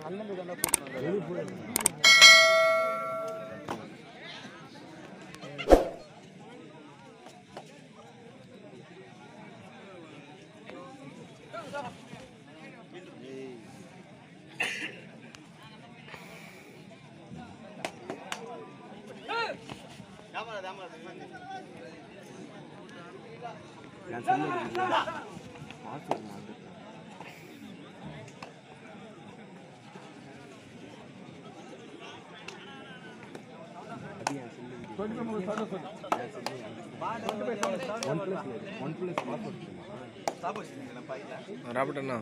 Robert அண்ணா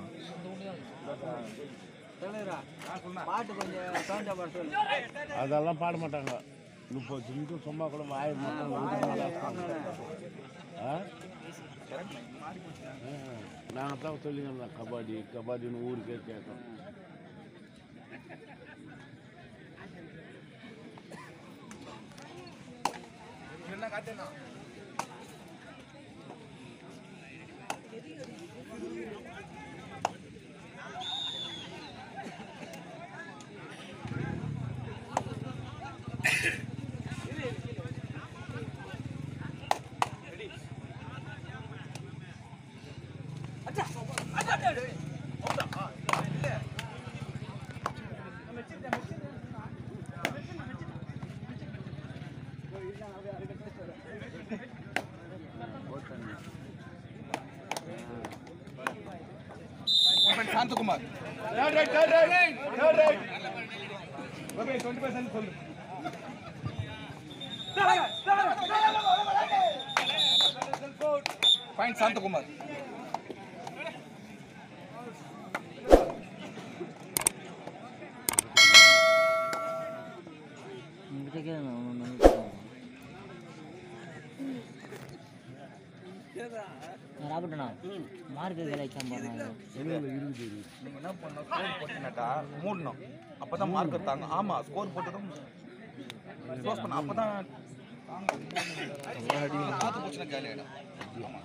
பாட்டு கொஞ்சம் சவுண்டா பாட சொல்லு அதெல்லாம் பாட மாட்டாங்க முப்பது நிமிஷம் சும்மா கூட வாய மட்டும் நாங்கள் தான் சொல்லிங்க கபடி கபடின்னு ஊருக்கே கேட்கோம் శాంతకుమార్ పాయింట్ శాంతకుమార్ ராபர்ட்டண்ணா மார்க்கு கலைக்காம போறாங்க நீங்க என்ன பண்ணணும் ஸ்கோர் போட்டீங்கன்னாக்கா மூடணும் அப்பதான் மார்க் எடுத்தாங்க ஆமா ஸ்கோர் போட்டதும் க்ளோஸ் பண்ண அப்பதான் காத்து போச்சுன்னா காலி ஆயிடும் ஆமா.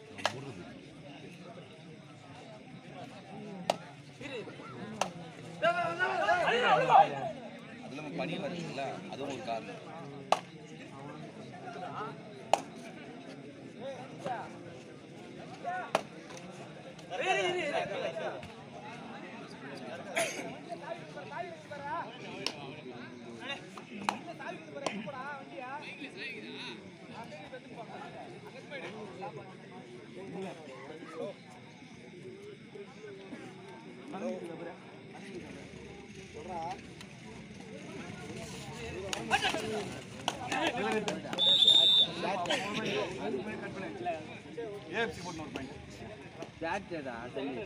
அது இல்லாம பனி வருதுல்ல அதுவும் ஒரு காரணம் ஏஎஃப்சி போட்டு ஒரு பாயிண்ட் ஜாக்டடா சொல்லி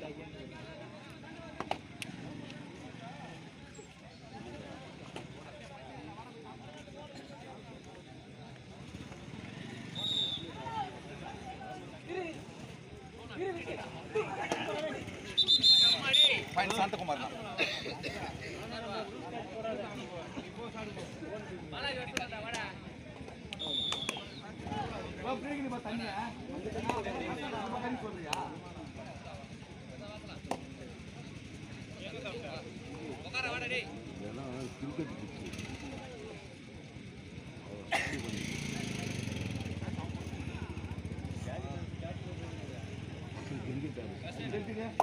பாயிண்ட் சாந்தகுமார் தான் இதெல்லாம் கிரிக்கெட் பிச்சு கிரிக்கெட்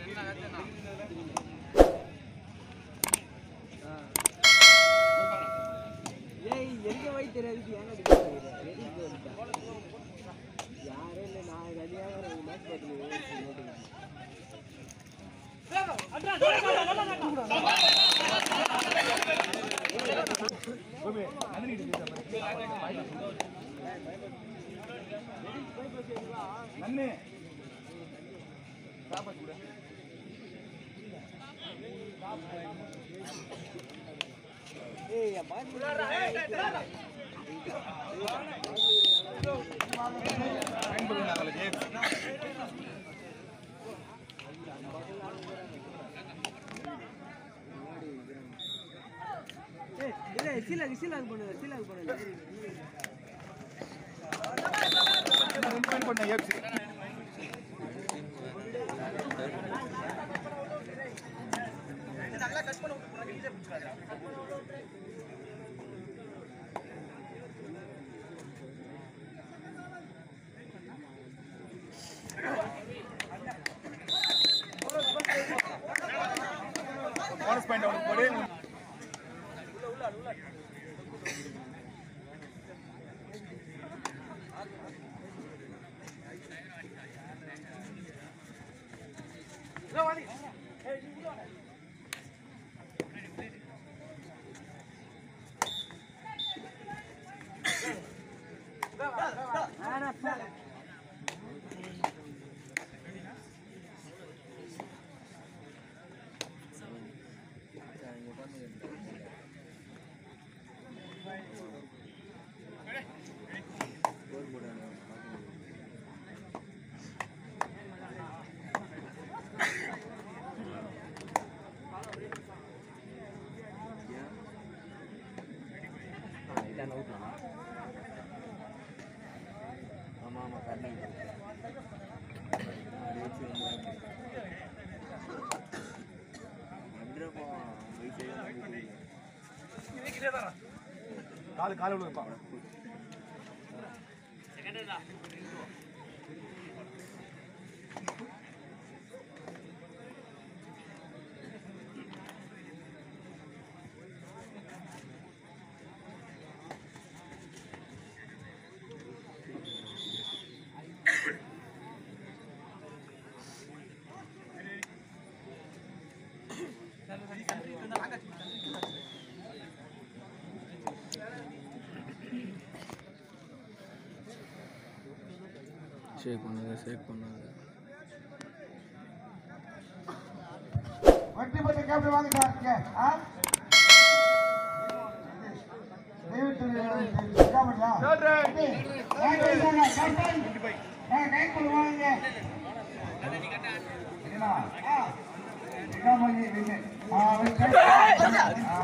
ஏய் எங்க போய் தெரியாது ஏன் அடிக்க வெரி குட் யாரே இல்லை நான் ரெடியாக ஒரு மேட்ச் பார்த்துருக்கேன் நன்னு ஏய் என் பாட்டு பாயிண்ட் போடுங்க நாங்களுக்கு ஏஎஃப்சி ஏய் இல்ல சீலாக்கு சீலாக்கு பண்ணுங்க சீலாக்கு பண்ணுங்க ரெண்டு பாயிண்ட் போட்டேன் ஏஎஃப்சி நல்லா கட் பண்ணு காலு காலு விழுப்பா ஷேக் பண்ணுங்க ஷேக் பண்ணுங்க வண்டி பற்றி கேப்டன் வாங்க சார் இங்க, ஆ? தயவுசெய்து கேப்டன்யா? தம்பி, வாங்க, வாங்க, கேப்டன். ஆ, கைக்குள்ள வாங்க. சரிங்களா? ஆ. இதான் நின்னு. ஆ, அவர் கேப்டன். ஆ.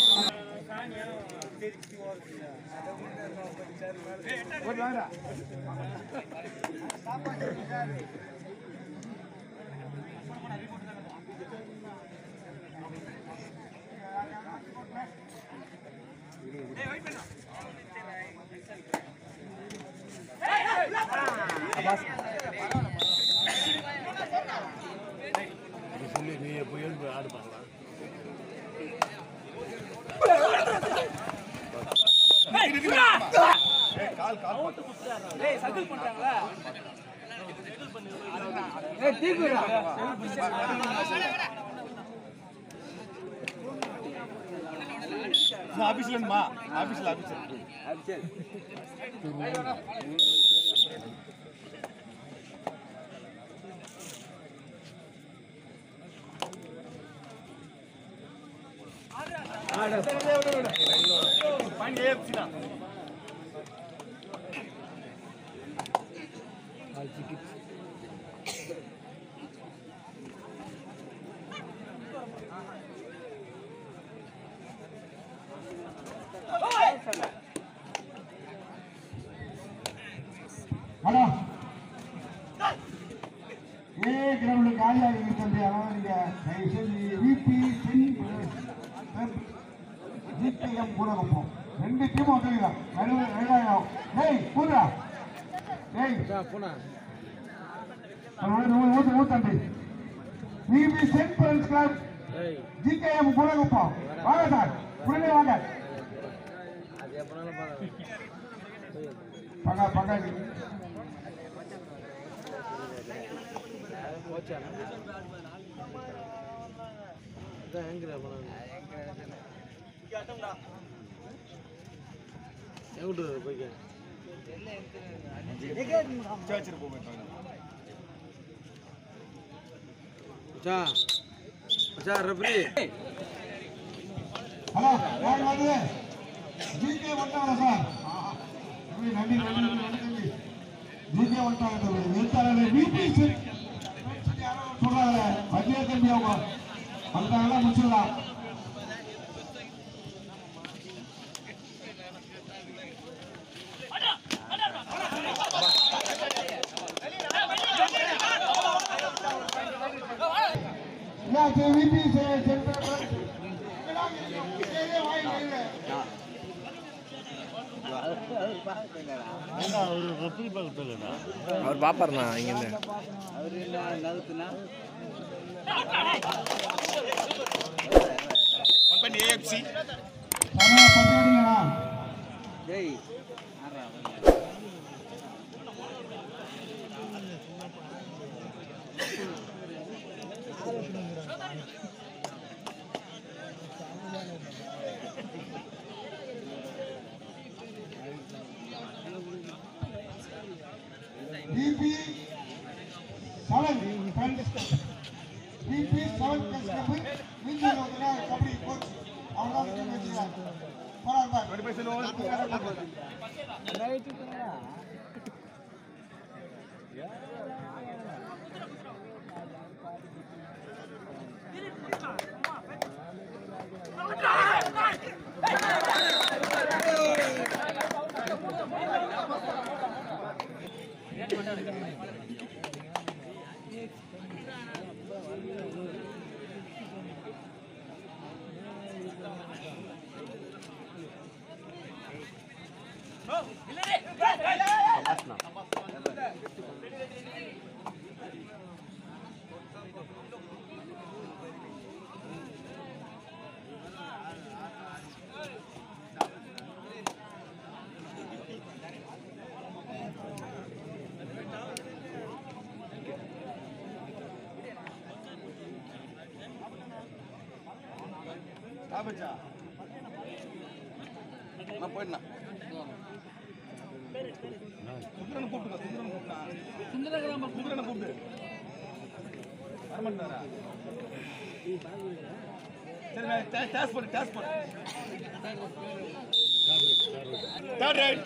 அப்படி சொல்லி நீ எப்போ எழுந்து ஆடு பார்க்கலாம் கால் கால் ஏய் தீக்குடா ஆபீஸ்ல இருந்துமா ஆபீஸ்ல ஆபீஸ்ல அச்சல் பாயிண்ட் ஏஎஃப்சி தான் ஹலோ ஏ கிரவுண்டு காலியாக இருக்கு தம்பி அதனால நீங்க தயவு செஞ்சு விபி ஜிபிஎம் கூட வைப்போம் ரெண்டு டீமும் வந்துருக்கா நடுவில் ரெண்டாயிரம் டேய் கூடுறா டேய் போனா ஊத்து ஊத்து தம்பி விபி சென்ட் ஃப்ரெண்ட்ஸ் கிளப் ஏய் ஜிகேஎம் கூட வைப்போம் வாங்க சார் உடனே வாங்க அது எப்பனாலும் பார்க்கலாம் பக்கா பக்கா போச்சா அதான் எங்கிற போனாங்க எங்கிட்டு போய்க்க சர்ச்சில் போவேன் மச்சா மச்சா ரெஃப்ரி ஹலோ யார் வந்து ஜிகே வந்துட்டாங்க சார் தம்பி, நன்றி நன்றி நன்றி நன்றி ஜிகே வந்துட்டாங்க தம்பி நிறுத்தாரு விபி சொல்றாங்க மத்திய தம்பி அவங்க வந்தாங்கன்னா முடிச்சிடலாம் விபி சென்டர் ஏன்னா அவர் ரெப்ரி பார்க்கறதுலடா அவர் பாப்பாருண்ணா இங்கேருந்து அவர் என்ன நகத்துனா ஒன் பாயிண்ட் ஏஎஃப்சி சரியா பத்திரிக்கா டேய் PP seven PP seven customer மீஞ்சி வந்து கபடி கோச் அவங்க தான் வச்சுக்கிறாங்க பரவாயில்ல டுவெண்ட்டி ஃபைவ் செல்வம் காபச்சா நான் போயிடலாம் சுந்தரனை கூப்பிட்டுங்க சுந்தரனை கூப்பிட்டா சுந்தரனை கூப்பிட்டு வரமாட்டாரா சரி நான் டே- டேஸ் போடு டேஸ் போடு தேர்ட் ரைட்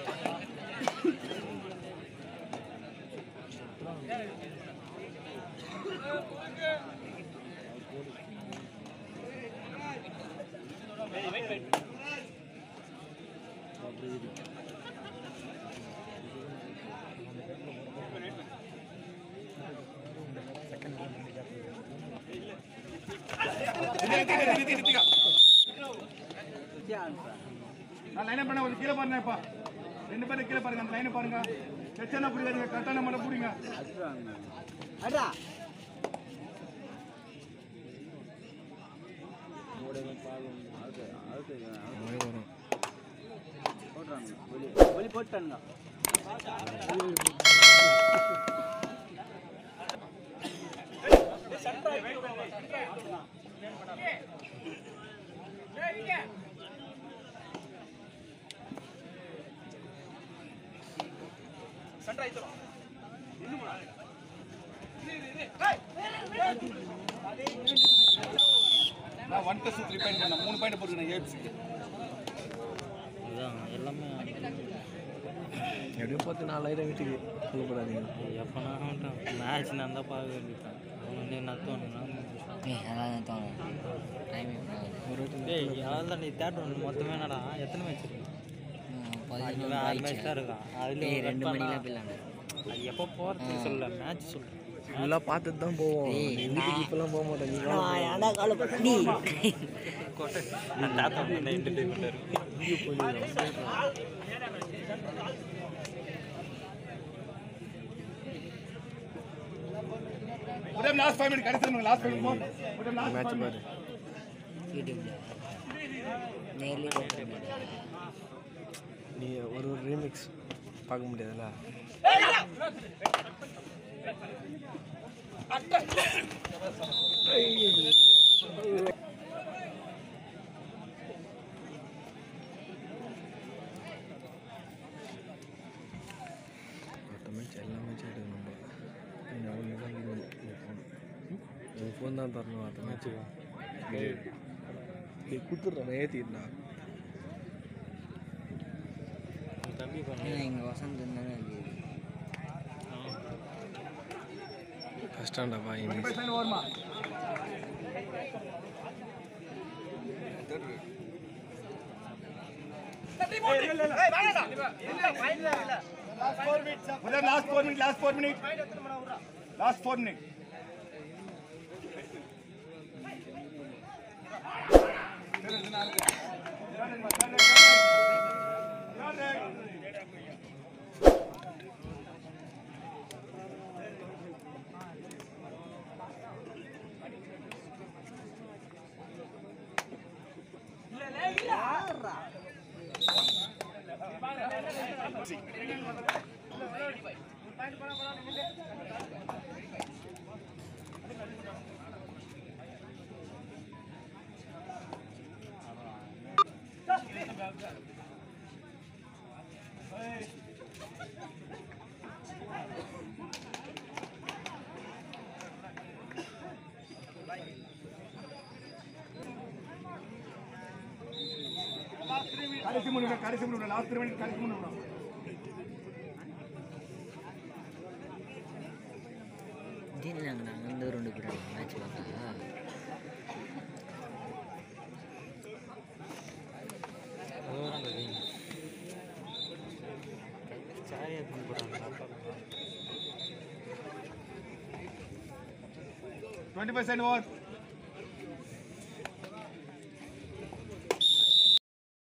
நான் லைனை பண்ண கொஞ்சம் கீழே பாருங்க இப்போ ரெண்டு பேரும் கீழே பாருங்க அந்த லைனை பாருங்க செச்சனா புரியாதுங்க கரெக்டான மட்டும் புரியுங்க அடா போட்டுறாங்க வெளி வெளி போட்டானுங்க நான் ஒன் ப்ளஸ் த்ரீ பாயிண்ட் பண்ணேன் மூணு பாயிண்ட் போட்டுருக்கேன் ஏபிசிக்கு அதான் எல்லாமே எப்படியும் பார்த்து நாலாயிரம் வீட்டுக்கு சொல்லப்படாதீங்க எப்போனா மேட்ச் நான் தான் பார்க்க வேண்டியதான் அவனே நத்தோன்னா ஒரு வாட்டி டேய் அதான் நீ தேட்டர் ஒன்று மொத்தமே என்னடா எத்தனை மேட்ச் இருக்கு ஆறு மேட்ச் தான் இருக்கான் அதுல ரெண்டு மணிலாம் அது எப்போ போகிறது சொல்ல மேட்ச் சொல்லு ஃபுல்லாக பார்த்துட்டு தான் போவோம் நீ வீட்டுக்கு இப்போலாம் போக மாட்டேன் நீ கோட்டை நான் தாத்தா என்டர்டைன்மெண்ட்டாக இருக்கு ஒரே லாஸ்ட் ஃபைவ் மினிட் கடைசி லாஸ்ட் ஃபைவ் மினிட் ஒரே லாஸ்ட் மேட்ச் ஃபைவ் பாரு நீ ஒரு ஒரு ரீமிக்ஸ் பார்க்க முடியாதுல்ல மற்ற மேட்ச் எல்லா மேட்சும் எடுக்கணும் நம்ம நீ அவனுக்கு தான் உன் ஃபோன் உன் ஃபோன் தான் தரணும் அடுத்த மேட்ச்சுக்கு நீ கொடுத்துட்றேன் ஏற்றிடா தம்பி பண்ணு இங்கே வசந்த் இருந்தாங்க கஷ்டம்டாப்பா இன்னைக்கு மினிட் ஓரமா ஒரே last four minute last four minute last four minute கடைசி மூணு minute, கடைசி மூணு லாஸ்ட் த்ரீ மினிட் கடைசி மூணு minute. நாங்கள் நாங்கள் வந்து ரெண்டு கூட மேட்ச் பார்த்தா சாரி எடுத்துன்னு போகிறாங்க டுவெண்ட்டி ஃபைவ் செகண்ட் ஓவர்